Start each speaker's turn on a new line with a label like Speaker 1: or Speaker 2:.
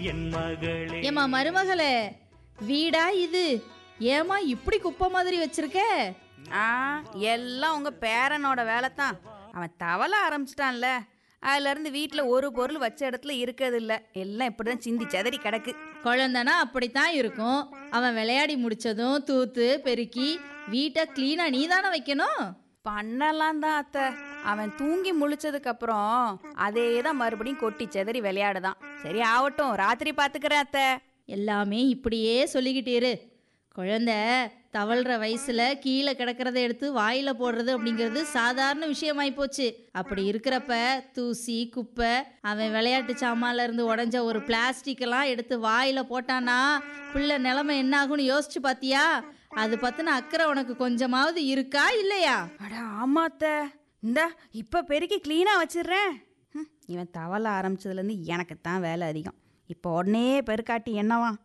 Speaker 1: என் மகளே
Speaker 2: ஏமா மருமகளே வீடா இது ஏமா இப்படி குப்பை மாதிரி வச்சிருக்க
Speaker 3: ஆ எல்லாம் உங்க பேரனோட வேலை தான் அவன் தவள ஆரம்பிச்சிட்டான்ல அதுல இருந்து வீட்டில் ஒரு பொருள் வச்ச இடத்துல இருக்கிறது இல்ல எல்லாம் இப்படிதான் சிந்தி செதறி கிடக்கு
Speaker 2: குழந்தைனா அப்படித்தான் இருக்கும் அவன் விளையாடி முடிச்சதும் தூத்து பெருக்கி வீட்டை க்ளீனா நீ தானே வைக்கணும்
Speaker 3: பண்ணலாம் தான் அத்தை அவன் தூங்கி முழிச்சதுக்கு அப்புறம் அதே தான் மறுபடியும் கொட்டி செதறி விளையாடுதான் சரி ஆகட்டும் ராத்திரி பாத்துக்கிறேன் அத்தை
Speaker 2: எல்லாமே இப்படியே சொல்லிக்கிட்டு இரு குழந்தை தவழ்ற வயசுல கீழே கிடக்கிறத எடுத்து வாயில போடுறது அப்படிங்கிறது சாதாரண விஷயமாயி போச்சு அப்படி இருக்கிறப்ப தூசி குப்பை அவன் விளையாட்டு சாமான்ல இருந்து உடஞ்ச ஒரு பிளாஸ்டிக் எல்லாம் எடுத்து வாயில போட்டானா பிள்ளை நிலைமை என்ன ஆகும்னு யோசிச்சு பாத்தியா அது பத்தின அக்கறை உனக்கு கொஞ்சமாவது இருக்கா இல்லையா
Speaker 3: அட ஆமா அத்தை இந்த இப்ப பெருக்கி க்ளீனா வச்சிடுறேன் ஹம், இவன் தவள ஆரம்பிச்சதுலேருந்து எனக்கு தான் வேலை அதிகம் இப்போ உடனே பெருக்காட்டி என்னவா